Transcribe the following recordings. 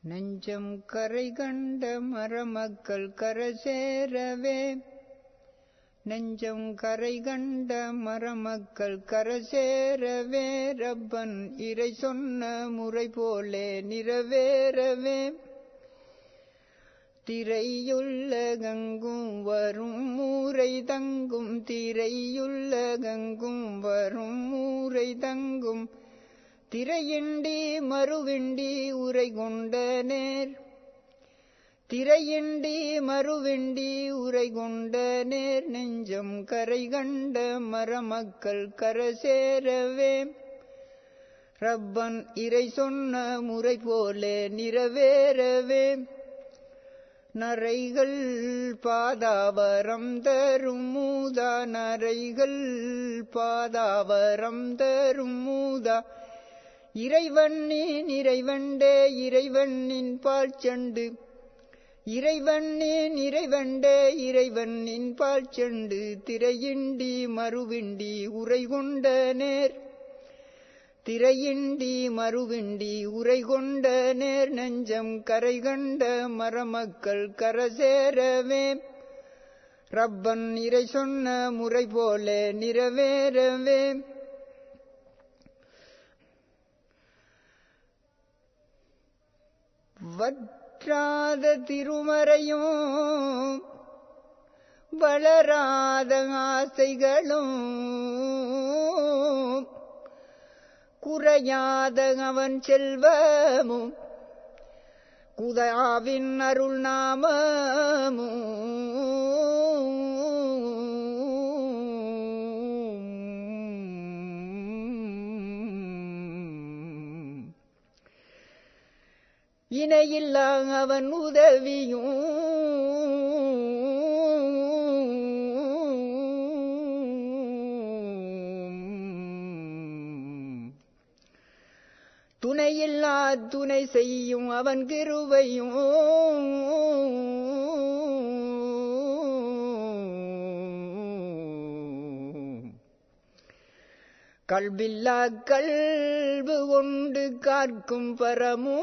நெஞ்சம் கரை கண்ட மரமக்கள் கரசேரவே நெஞ்சம் கரை கண்ட மரமக்கள் கரசேரவே ரப்பன் இறை சொன்ன முறை போலே நிறவேறவே திரையுள்ள கங்கும் வரும் மூரை தங்கும் திரையுள்ள கங்கும் வரும் மூரை தங்கும் திரையிண்டி மறுவிண்டி உரை கொண்ட நேர் திரையிண்டி மறுவிண்டி உரை கொண்ட நேர் நெஞ்சம் கரை கண்ட மரமக்கள் கரசேரவே ரப்பன் இறை சொன்ன முறை போலே நிறவேறவே நரைகள் பாதாவரம் தரும் மூதா நரைகள் பாதாவரம் தரும் மூதா இறைவண்ணின் இறைவண்டே இறைவண்ணின் பால் செண்டு இறைவண்ணின் இறைவண்டே இறைவண்ணின் பால் செண்டு திரையிண்டி மறுவிண்டி உரை கொண்ட நேர் திரையிண்டி மறுவிண்டி உரை கொண்ட நேர் நெஞ்சம் கரை கண்ட மரமக்கள் கரசேரவே ரப்பன் இறை சொன்ன முறை போல நிறவேறவே வற்றாத திருமறையும் வளராத ஆசைகளும் குறையாத அவன் செல்வமும் குதாவின் அருள் நாமமும் இணையில்லா அவன் உதவியும் துணையில்லா துணை செய்யும் அவன் கிருவையும் கல்வில்லா கல்வு கொண்டு காக்கும் பரமோ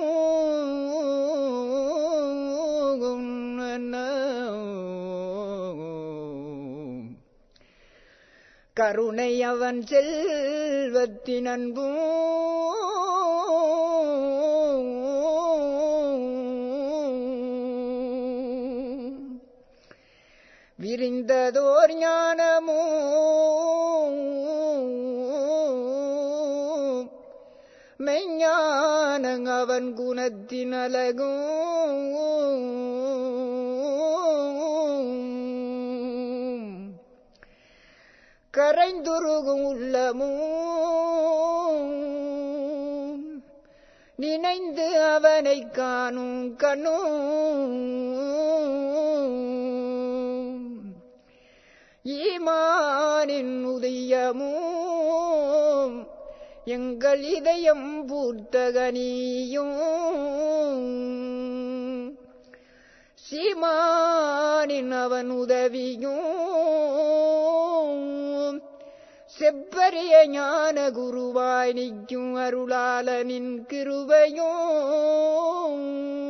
கருணை அவன் செல்வத்தின் அன்பும் விரிந்ததோர் ஞானமோ மெஞ்ஞானங் அவன் குணத்தின் அழகும் கரைந்துருகும் உள்ளமும் நினைந்து அவனை காணும் கண்ணும் ஈமானின் உதயமும் எங்கள் இதயம் பூர்த்தகனியும் சீமானின் அவன் உதவியும் செப்பரிய ஞான குருவாய் நிற்கும் அருளாளனின் கிருபையும்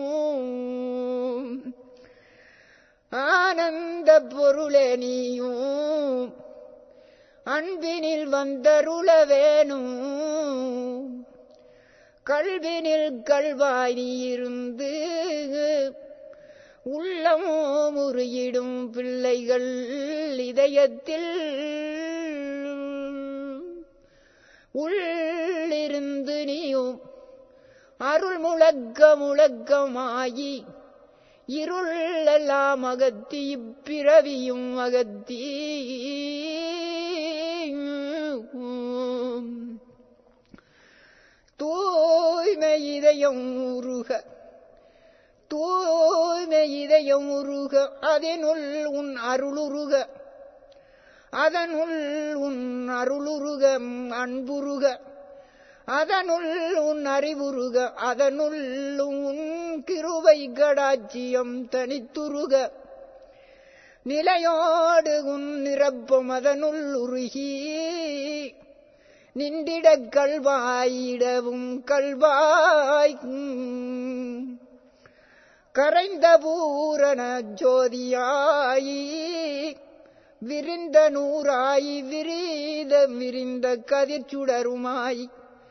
ஆனந்த பொருளே நீயும் அன்பினில் வந்தருள வேணும் கல்வினில் கல்வாய் நீ இருந்து உள்ளமோ முறியிடும் பிள்ளைகள் இதயத்தில் உள்ளிருந்து நீயும் அருள் முழக்க முழக்கமாயி இருள் எல்லாம் அகத்தி இப்பிறவியும் அகத்தி தூய்மை இதயம் உருக தூய்மை இதயம் உருக அதனுள் உன் அருளுருக அதனுள் உன் அருளுருக அன்புருக அதனுள் உன் அறிவுருக அதனுள் உன் கிருவை கடாட்சியம் தனித்துருக நிலையோடு உன் நிரப்பம் அதனுள் உருகி நின்றிடக் கல்வாயிடவும் கல்வாய் கரைந்த பூரண ஜோதியாயி விரிந்த நூறாயி விரீத விரிந்த கதிர்ச்சுடருமாய்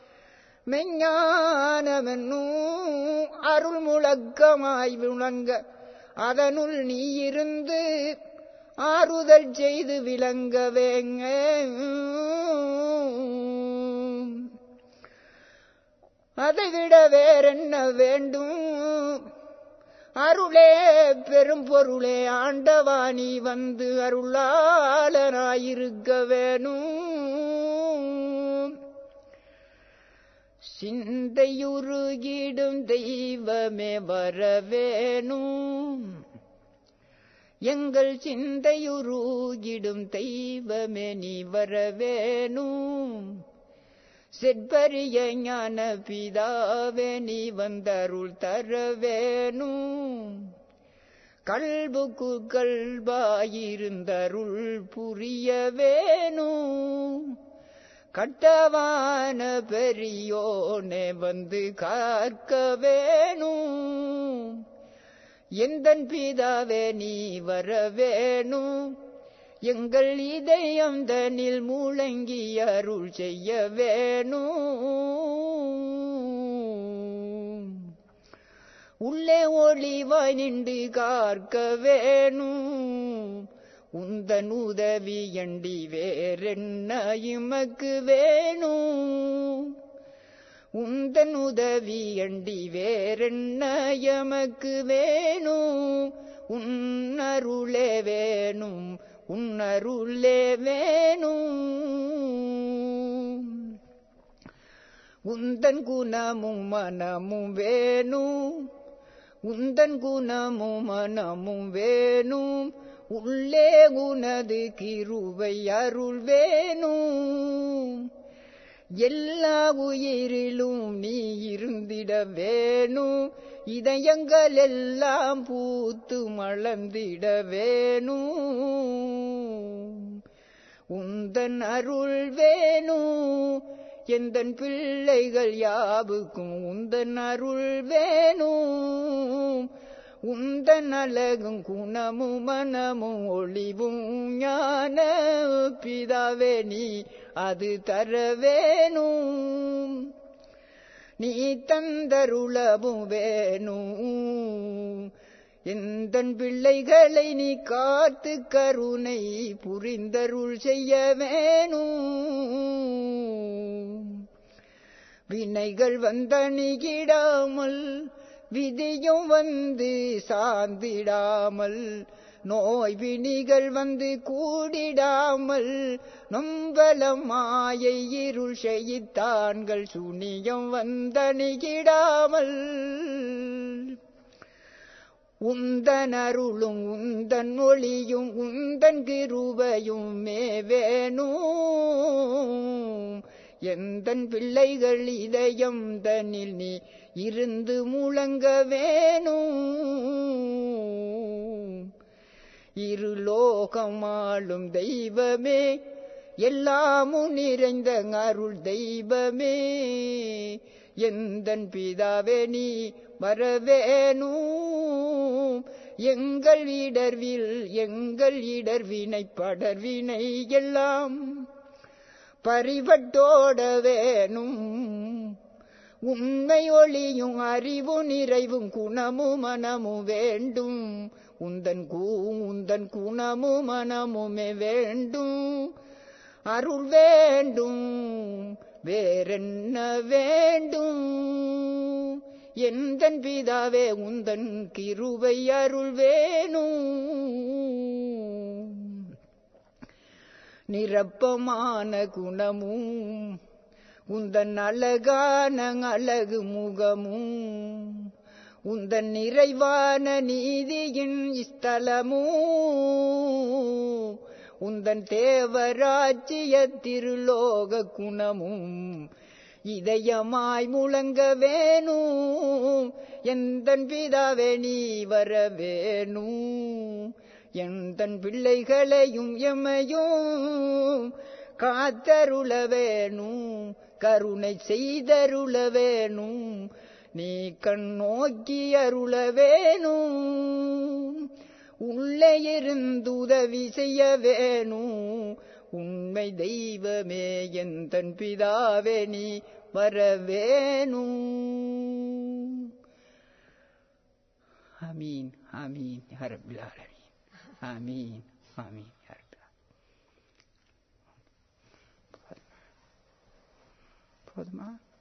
மெஞ்ஞானமென்னும் அருள் முழக்கமாய் விளங்க அதனுள் நீ இருந்து ஆறுதல் செய்து விளங்கவேங்க அதைவிட வேறென்ன வேண்டும் அருளே பெரும் பொருளே ஆண்டவாணி வந்து அருளாளனாயிருக்க வேணும் சிந்தையுருகிடும் தெய்வமே வரவேணும் எங்கள் சிந்தையுருகிடும் தெய்வமே நீ வரவேணும் செற்பரிய ஞான பிதாவே நீ வந்தருள் தரவேணும் கல்புக்கு கல்பாயிருந்தருள் புரிய வேணும் கட்டவான பெரியோனே வந்து காக்க வேணும் எந்தன் பிதாவே நீ வர வேணும் எங்கள் இதயம் தனில் மூழங்கி அருள் செய்ய வேணும் உள்ளே ஒளிவாய் நின்று காக்க வேணும் உந்தன் உதவி எண்டி வேறென்ன இமக்கு வேணும் உந்தன் உதவி எண்டி வேறென்ன எமக்கு வேணும் உன்னருளே வேணும் உன்னருளே வேணும் உந்தன் குணமும் மனமும் வேணும் உந்தன் குணமும் மனமும் வேணும் உள்ளே உனது கிருவை அருள் வேணும் எல்லா உயிரிலும் நீ இருந்திட வேணும் இதயங்கள் எல்லாம் பூத்து மலர்ந்திட வேணும் உந்தன் அருள் வேணும் எந்தன் பிள்ளைகள் யாவுக்கும் உந்தன் அருள் வேணும் உந்தன் அழகும் குணமும் மனமும் ஒளிவும் ஞான பிதாவே நீ அது தர வேணும் நீ தந்தருளவும் வேணும் எந்தன் பிள்ளைகளை நீ காத்து கருணை புரிந்தருள் செய்ய வேணும் வினைகள் வந்தணிகிடாமல் விதியும் வந்து சார்ந்திடாமல் நோய் வினிகள் வந்து கூடிடாமல் நொம்பலம் மாயை இருள் செய்தான்கள் சுனியம் வந்தணிகிடாமல் உந்தன் அருளும் உந்தன் ஒளியும் உந்தன் கிருபையும் மே வேணும் எந்தன் பிள்ளைகள் இதயம் தனில் நீ இருந்து முழங்க வேணும் இருலோகமாளும் தெய்வமே எல்லாமும் நிறைந்த அருள் தெய்வமே எந்தன் பிதாவே நீ வரவேணும் எங்கள் இடர்வில் எங்கள் இடர்வினை படர்வினை எல்லாம் பறிவட்டோட வேணும் உண்மை ஒளியும் அறிவு நிறைவும் குணமும் மனமும் வேண்டும் உந்தன் கூ உந்தன் குணமும் மனமுமே வேண்டும் அருள் வேண்டும் வேறென்ன வேண்டும் எந்தன் பிதாவே உந்தன் கிருபை அருள் வேணும் நிரப்பமான குணமும் உந்தன் அழகான அழகு முகமும் உந்தன் நிறைவான நீதியின் ஸ்தலமும் உந்தன் தேவராட்சிய திருலோக குணமும் இதயமாய் முழங்க வேணும் எந்தன் பிதாவே நீ வர வேணும் எந்தன் பிள்ளைகளையும் எம்மையும் காத்தருள வேணும் கருணை செய்தருள வேணும் நீ கண் நோக்கி அருள வேணும் உள்ளே இருந்து உதவி செய்ய வேணும் உண்மை தெய்வமே என் தன் பிதாவே நீ வர வேணும் ஆமீன் ஆமீன் யா ரப்பில் ஆலமீன் ஆமீன் ஆமீன் யா ரப்பில் ஆலமீன். போதுமா